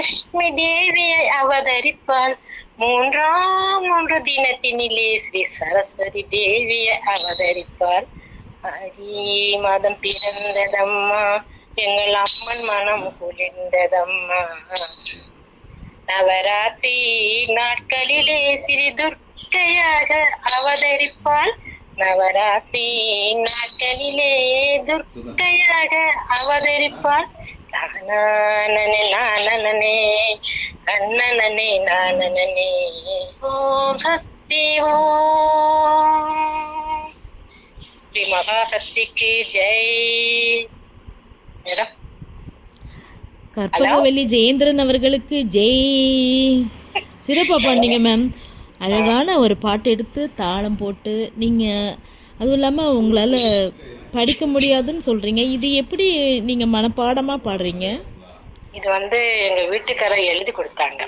லக்ஷ்மி தேவியை அவதரிப்பாள் மூன்றாம் மூன்று தினத்தினிலே ஸ்ரீ சரஸ்வதி தேவியை அவதரிப்பாள் ஆடி மாதம் பிறந்ததம்மா எங்கள் அம்மன் மனம் குளிர்ந்ததம்மா நவராத்திரி நாட்களிலே சிறி துர்க்கையாக அவதரிப்பாள் நவராத்திரி நாட்களிலே துர்க்கையாக அவதரிப்பாள் நானனே நானனே கண்ணனனே நானனே ஓம் சக்தி ஓம் ஸ்ரீ மகாசக்திக்கு ஜெய் மேடம் கற்பகவல்லி ஜெயேந்திரன் அவர்களுக்கு ஜெய் சிறப்பாக பண்ணீங்க மேம் அழகான ஒரு பாட்டு எடுத்து தாளம் போட்டு நீங்கள் அதுவும் இல்லாமல் உங்களால் படிக்க முடியாதுன்னு சொல்கிறீங்க இது எப்படி நீங்கள் மனப்பாடமாக பாடுறீங்க இது வந்து எங்க வீட்டுக்காரர் எழுதி கொடுத்தாங்க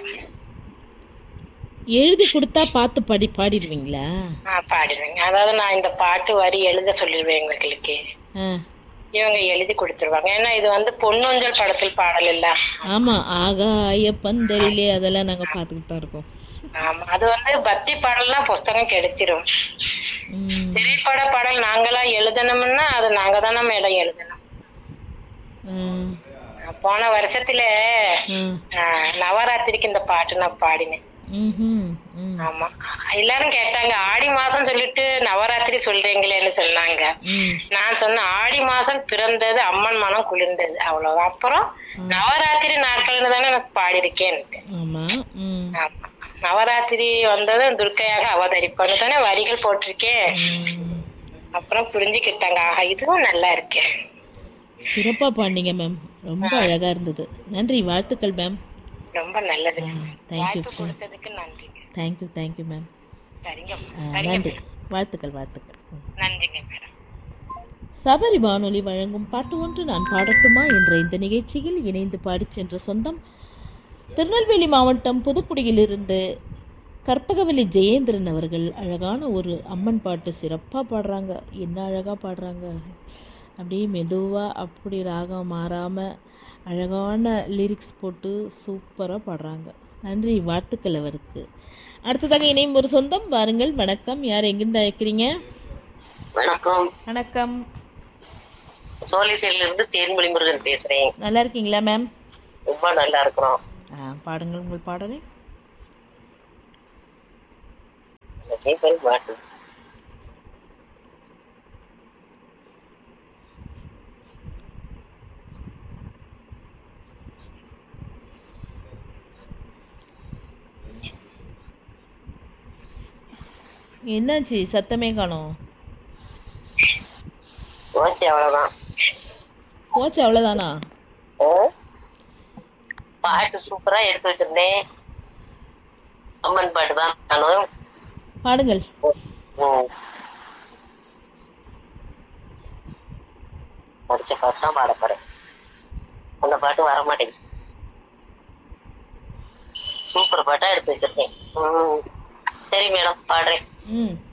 எழுதி கொடுத்தா பார்த்து படி பாடிடுவீங்களா ஆ பாடிடுவேங்க அதாவது நான் இந்த பாட்டு வரி எழுத சொல்லிடுவேன் எங்களுக்கு ஆ இவங்க எழுதி கொடுத்துருவாங்க ஏன்னா இது வந்து பொன்னொஞ்சல் படத்தில் பாடல் இல்ல ஆமாம் ஆகாய பந்தரிலே அதெல்லாம் நாங்கள் பார்த்துக்கிட்டு தான் இருக்கோம் ஆமா அது வந்து பக்தி பாடல்லாம் புஸ்தகம் கிடைச்சிரும் ம் திரைப்பட பாடல் நாங்களா எழுதணும்னா அது நாங்க தானே மேடம் எழுதணும் ம் போன வருஷத்துல ம் ஆ, நவராத்திரிக்கு இந்த பாட்டு நான் பாடினேன் ம்ஹும், ம் ஆமா எல்லாரும் கேட்டாங்க ஆடி மாசம் சொல்லிட்டு நவராத்திரி சொல்றீங்களேன்னு சொன்னாங்க ம் நான் சொன்னேன் ஆடி மாசம் பிறந்தது அம்மன் மனம் குளிர்ந்தது அவ்வளவுதான் அப்புறம் நவராத்திரி நாட்கள்னு தானே நான் பாடியிருக்கேன் ஆமாம் ம் ஆமா நவராத்திரி வந்ததும் துர்க்கையாக அவதரிப்பான்னு தானே வரிகள் போட்டிருக்கேன் ம். அப்புறம் புரிஞ்சுக்கிட்டாங்க ஆஹா இதுவும் நல்லா இருக்கு சிறப்பா பாடினீங்க மேம் ரொம்ப அழகா இருந்தது நன்றி வாழ்த்துக்கள் மேம் ரொம்ப நல்லதுங்க தேங்க்யூ வாய்ப்பு கொடுத்ததுக்கு நன்றிங்க தேங்க்யூ தேங்க்யூ மேம் சரிங்க ஆ, சரிங்க நன்றி மேடம். வாழ்த்துக்கள் வாழ்த்துக்கள் ம். நன்றிங்க மேடம் சபரி வானொலி வழங்கும் பாட்டு ஒன்று நான் பாடட்டுமா என்ற இந்த நிகழ்ச்சியில் இணைந்து பாடிச் சென்ற சொந்தம் திருநெல்வேலி மாவட்டம் புதுக்குடியிலிருந்து கற்பகவல்லி ஜெயேந்திரன் அவர்கள் அழகான ஒரு அம்மன் பாட்டு சிறப்பாக பாடுறாங்க என்ன அழகாக பாடுறாங்க அப்படியே மெதுவாக அப்படி ராகம் மாறாமல் அழகான லிரிக்ஸ் போட்டு சூப்பராக பாடுறாங்க நன்றி வாழ்த்துக்கள் அவருக்கு அடுத்ததாக இணையும் ஒரு சொந்தம் வாருங்கள் வணக்கம் யார் எங்கிருந்து அழைக்கிறீங்க வணக்கம் வணக்கம் சோழிசையில இருந்து தேன்மொழி முருகன் பேசுறேன் நல்லா இருக்கீங்களா மேம் ரொம்ப நல்லா இருக்கிறோம் ஆ பாடுங்கள் உங்கள் பாடலை பாட்டு என்னாச்சு சத்தமே காணோம் ஓகே அவ்வளவுதான் போச்சு அவ்வளோதானா ஆ? பாட்டு சூப்பரா எடுத்து வச்சிருந்தேன் அம்மன் பாட்டு தான் நானும் பாடுங்கள் ம். படிச்ச பாட்டு தான் பாட போறேன் அந்த பாட்டு வர மாட்டேங்குது சூப்பர் பாட்டா எடுத்து வச்சிருக்கேன் ம். சரி மேடம் பாடுறேன் ம்